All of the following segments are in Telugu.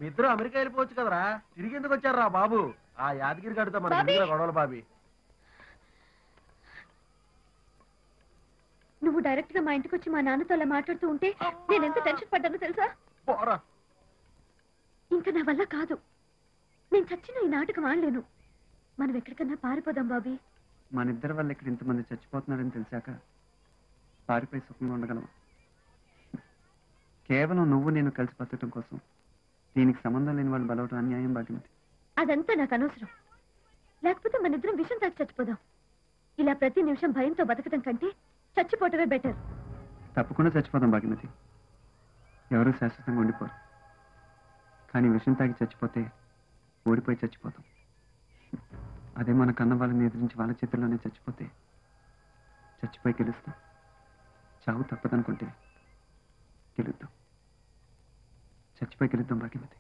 మీ ఇద్దరు అమెరికా వెళ్ళిపోవచ్చు కదరా తిరిగి ఎందుకు వచ్చారా బాబు ఆ యాదగిరి గడితో మన బాబీ! గొడవలు బాబీ నువ్వు డైరెక్ట్ గా మా ఇంటికి వచ్చి మా నాన్నతో అలా మాట్లాడుతూ ఉంటే నేను ఎంత టెన్షన్ పడ్డానో తెలుసా పోరా ఇంకా నా వల్ల కాదు నేను చచ్చిన ఈ నాటకం ఆడలేను మనం ఎక్కడికన్నా పారిపోదాం బాబీ మన ఇద్దరి వల్ల ఇక్కడ ఇంతమంది చచ్చిపోతున్నారని తెలిసాక పారిపోయి సుఖంగా ఉండగలం కేవలం నువ్వు నేను కలిసి బతకడం కోసం దీనికి సంబంధం లేని వాళ్ళు బలవటం అన్యాయం భాగ్యమతి అదంతా నాకు అనవసరం లేకపోతే మన ఇద్దరం విషం తాగి చచ్చిపోదాం ఇలా ప్రతి నిమిషం భయంతో బతకడం కంటే చచ్చిపోవటమే బెటర్ తప్పకుండా చచ్చిపోదాం భాగ్యమతి ఎవరు శాశ్వతంగా ఉండిపోరు కానీ విషం తాగి చచ్చిపోతే ఓడిపోయి చచ్చిపోతాం అదే మన కన్న వాళ్ళని ఎదిరించి వాళ్ళ చేతుల్లోనే చచ్చిపోతే చచ్చిపోయి గెలుస్తాం చావు తప్పదనుకుంటే గెలుద్దాం చచ్చిపోయి గెలుద్దాం భాగ్యమతి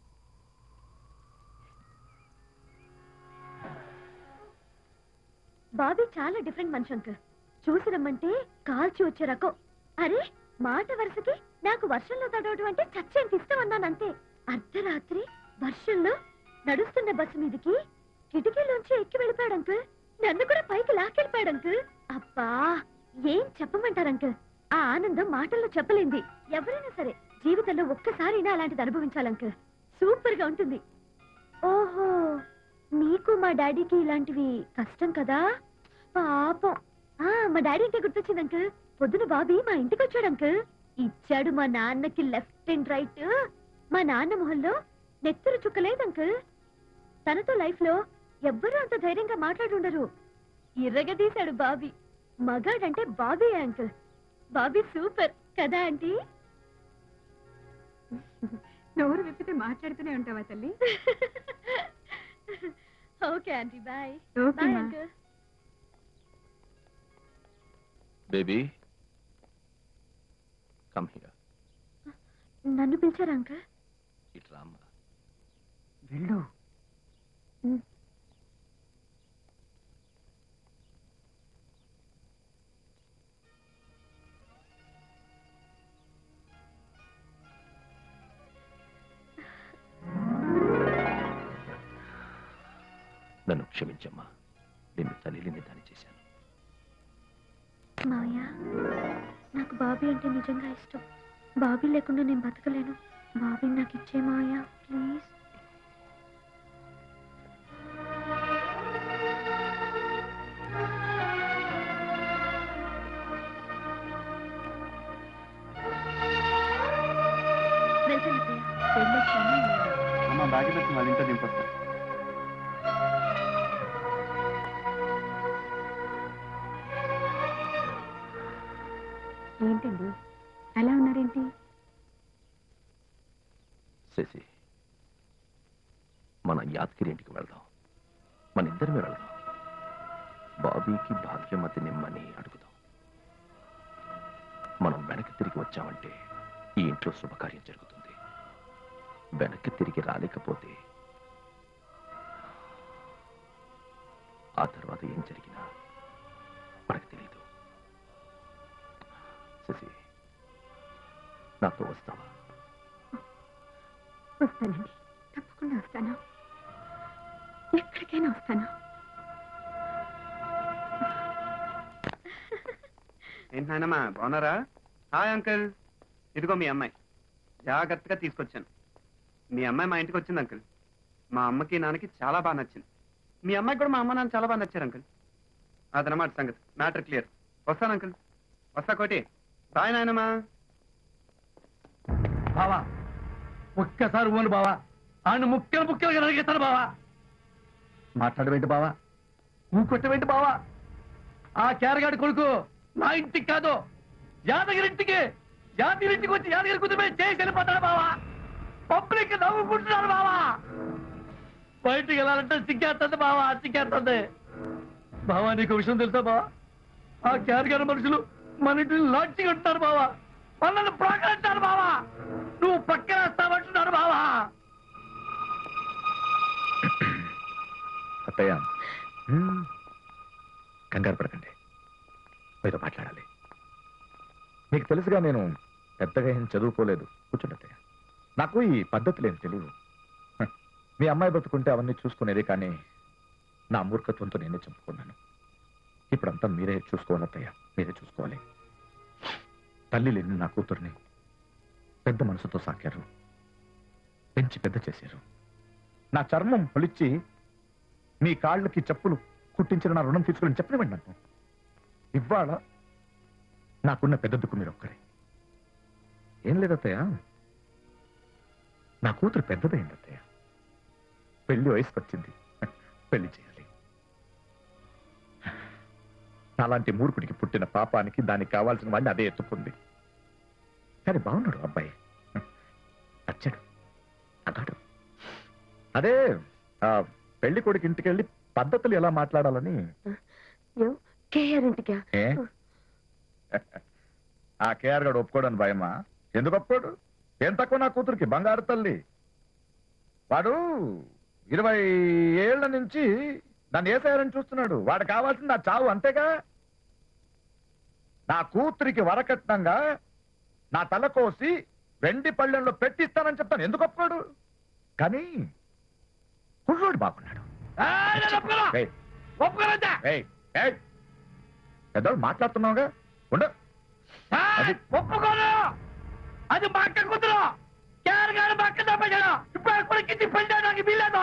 బాబీ చాలా డిఫరెంట్ మనిషి అంకుల్ చూసి రమ్మంటే కాల్చి వచ్చే రకం అరే మాట వరుసకి నాకు వర్షంలో తడవడం అంటే చచ్చేంత ఇష్టం అన్నాను అంతే అర్ధరాత్రి వర్షంలో నడుస్తున్న బస్సు మీదకి కిటికీలోంచి ఎక్కి వెళ్ళిపోయాడు అంకుల్ నన్ను కూడా పైకి లాక్కెళ్ళిపోయాడు అంకుల్ అబ్బా ఏం చెప్పమంటారు అంకుల్ ఆ ఆనందం మాటల్లో చెప్పలేంది ఎవరైనా సరే జీవితంలో ఒక్కసారైనా అలాంటిది అనుభవించాలి అంకుల్ సూపర్ గా ఉంటుంది ఓహో నీకు మా డాడీకి ఇలాంటివి కష్టం కదా పాపం ఆ మా డాడీ ఇంటే గుర్తొచ్చింది అంకుల్ పొద్దున బాబీ మా ఇంటికి వచ్చాడు అంకుల్ ఇచ్చాడు మా నాన్నకి లెఫ్ట్ అండ్ రైట్ మా నాన్న మొహంలో నెత్తురు చుక్కలేదు అంకుల్ తనతో లైఫ్ లో ఎవ్వరూ అంత ధైర్యంగా మాట్లాడుండరు ఇర్రగదీశాడు బాబీ మగాడంటే బాబీ అంకుల్ బాబీ సూపర్ కదా ఆంటీ నోరు విప్పితే మాట్లాడుతూనే ఉంటావా తల్లి okay aunty bye okay bye మా. అంకుల్ బేబీ కమ్ హియర్ నన్ను పిలిచారా అంకుల్ ఇట్ రామ్మా వెళ్ళు నన్ను క్షమించమ్మా నిన్ను తల్లిని దాని చేశాను మావయ్య నాకు బాబీ అంటే నిజంగా ఇష్టం బాబీ లేకుండా నేను బతకలేను బాబీ నాకు ఇచ్చే మావయ్య ప్లీజ్ వెళ్తాను అత్తయ్య. వెళ్ళొచ్చాను. అమ్మ భాగ్యమతి వాళ్ళ ఇంట్లో దింపొస్తాను ఏంటండి అలా ఉన్నారేంటి శశి మన యాదగిరి ఇంటికి వెళ్దాం మన ఇద్దరమే వెళ్దాం బాబీకి భాగ్యమతి నిమ్మని అడుగుదాం మనం వెనక్కి తిరిగి వచ్చామంటే ఈ ఇంట్లో శుభకార్యం జరుగుతుంది వెనక్కి తిరిగి రాలేకపోతే ఆ తర్వాత ఏం జరిగినా మనకు తెలియదు శశి నాతో వస్తావా వస్తానండి తప్పకుండా వస్తాను ఎక్కడికైనా వస్తాను ఏంటి నాయనమ్మా బాగున్నారా హాయ్ అంకుల్ ఇదిగో మీ అమ్మాయి జాగ్రత్తగా తీసుకొచ్చాను మీ అమ్మాయి మా ఇంటికి వచ్చింది అంకుల్ మా అమ్మకి నాన్నకి చాలా బాగా నచ్చింది మీ అమ్మాయికి కూడా మా అమ్మ నాన్న చాలా బాగా నచ్చారు అంకుల్ అదనమాట సంగతి మ్యాటర్ క్లియర్ వస్తాను అంకుల్ వస్తా కోటి బాయ్ నాయనమ్మా బావా ఒక్కసారి ఓను బావా ఆయన ముక్కలు ముక్కలుగా నరికేస్తాను బావా మాట్లాడవేంటి బావా ఊకొట్టవేంటి బావా ఆ కేరగాడి కొడుకు నా ఇంటికి కాదు యాదగిరి ఇంటికి యాదగిరి ఇంటికి వచ్చి యాదగిరి కుటుంబం చేసి వెళ్ళిపోతాడు బావా పబ్లిక్ నవ్వుకుంటున్నాడు బావా బయటికి వెళ్ళాలంటే సిగ్గేస్తుంది బావా సిగ్గేస్తుంది బావా నీకు విషయం తెలుసా బావా ఆ కేరగాడి మనుషులు మన ఇంటిని లాడ్జిగా ఉంటారు బావా మనల్ని ప్రాకరించారు బావా నువ్వు పక్కన వస్తామంటున్నారు బావా అత్తయ్య కంగారు పడకండి మీతో మాట్లాడాలి మీకు తెలుసుగా నేను పెద్దగా ఏం చదువుకోలేదు కూర్చోండి అత్తయ్య నా నాకు ఈ పద్ధతులు ఏం తెలియవు హ, మీ అమ్మాయి బతుకుంటే అవన్నీ చూసుకునేది కానీ నా మూర్ఖత్వంతో నేనే చంపుకున్నాను ఇప్పుడంతా మీరే చూసుకోవాలి అత్తయ్య మీరే చూసుకోవాలి తల్లి లేని నా కూతుర్ని పెద్ద మనసుతో సాకారు పెంచి పెద్ద చేశారు నా చర్మం పొలిచ్చి మీ కాళ్ళకి చెప్పులు కుట్టించిన నా రుణం తీసుకుని చెప్పనివ్వండి నన్ను ఇవాళ నాకున్న పెద్ద దుక్కు మీరు ఒక్కరే ఏం లేదత్తయ్య నా కూతురు పెద్దదైంది అత్తయ్య పెళ్లి వయసుకు వచ్చింది పెళ్లి చేయాలి అలాంటి మూర్ఖుడికి పుట్టిన పాపానికి దానికి కావాల్సిన వాడిని అదే ఎత్తుకుంది కానీ బాగున్నాడు అబ్బాయి వచ్చాడు అగాడు అదే ఆ పెళ్లి కొడుకు ఇంటికి వెళ్ళి పద్ధతులు ఎలా మాట్లాడాలని కేఆర్ ఇంటికా ఏ ఆ కేఆర్ గడు ఒప్పుకోడని భయమా ఎందుకు ఒప్పుకోడు ఏం తక్కువ నా కూతురికి బంగారు తల్లి వాడు ఇరవై ఏళ్ల నుంచి దాన్ని వేసేయాలని చూస్తున్నాడు వాడు కావాల్సింది నా చావు అంతేగా నా కూతురికి వరకట్నంగా నా తల కోసి వెండి పళ్ళెంలో పెట్టిస్తానని చెప్తాను ఎందుకు ఒప్పుకోడు కానీ కుర్రోడు బాగున్నాడు ఏయ్, నేను ఒప్పుకోను. ఏయ్, ఒప్పుకోనంతే. ఏయ్, ఏయ్. పెద్దోడు మాట్లాడుతున్నావుగా ఉండు ఏయ్, అది- ఒప్పుకోను అది మా అక్క కూతురు కేర్ గారు మా అక్క తప్పచాడు ఇప్పుడు ఎప్పటికి పెళ్లి చేయడానికి వీల్లేదు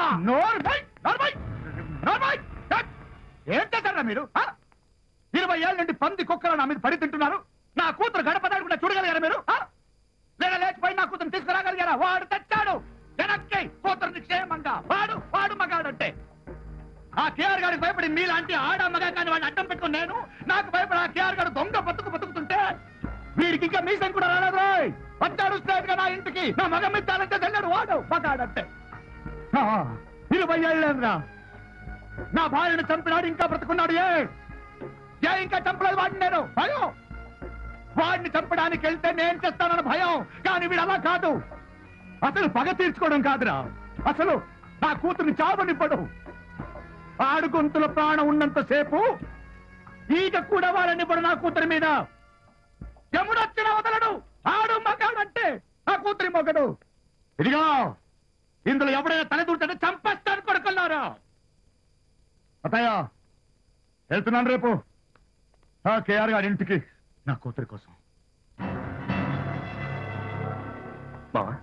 ఏం చేశారా మీరు ఆ? ఇరవై ఏళ్ళ నుండి పంది కుక్కలు నా మీద పడి తింటున్నారు నా కూతురు గడప దాడకుండా చూడగలిగారా మీరు ఆ? లేదా లేచిపోయి నా కూతురు తీసుకురాగలిగారా వాడు తెచ్చాడు వెనక్కి కూతురుని క్షేమంగా వాడు వాడు మగాడంటే ఆ కేఆర్ గారికి భయపడి మీలాంటి ఆడ మగ కానీ వాడిని అడ్డం పెట్టుకుని నేను నాకు భయపడి ఆ కేఆర్ గారు దొంగ బతుకు బతుకుతుంటే వీడికి ఇంకా మీసం కూడా రాలేదు రోయ్. వచ్చాడు స్ట్రైట్ గా నా ఇంటికి నా మగ మిత్తాలంటే తెల్లాడు వాడు మగాడంటే ఆ, ఇరవై ఏళ్ళేంద్రా నా భార్యను చంపినాడు ఇంకా బ్రతుకున్నాడు ఏ ఏ ఇంకా చంపలేదు వాడిని నేను భయం వాడిని చంపడానికి వెళ్తే నేను చేస్తానన్న భయం కానీ వీడు అలా కాదు అసలు పగ తీర్చుకోవడం కాదురా అసలు నా కూతుర్ని చావనివ్వడు ఆడు గొంతుల ప్రాణం ఉన్నంత సేపు ఈగ కూడా వాళ్ళనివ్వడు నా కూతురి మీద యముడొచ్చిన వదలడు ఆడు మగాడంటే నా కూతురి మొగడు ఇదిగో ఇందులో ఎవడైనా తల దూర్చంటే చంపేస్తాను కొడుకున్నారు అతయ్య వెళ్తున్నాను రేపు ఆ కేఆర్ గారి ఇంటికి నా కూతురి కోసం బావా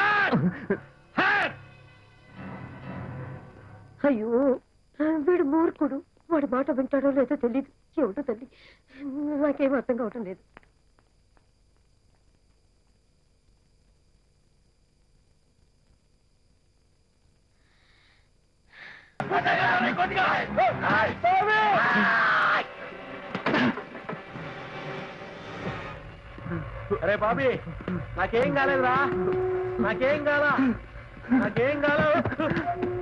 అయ్యో వీడు మూర్ఖుడు వాడి మాట వింటాడో లేదో తెలియదు ఏమిటో తల్లి నాకేం అర్థం కావటం లేదు అరే బాబీ నాకేం కాలేదురా నాకేం కాలా నాకేం కాలేదు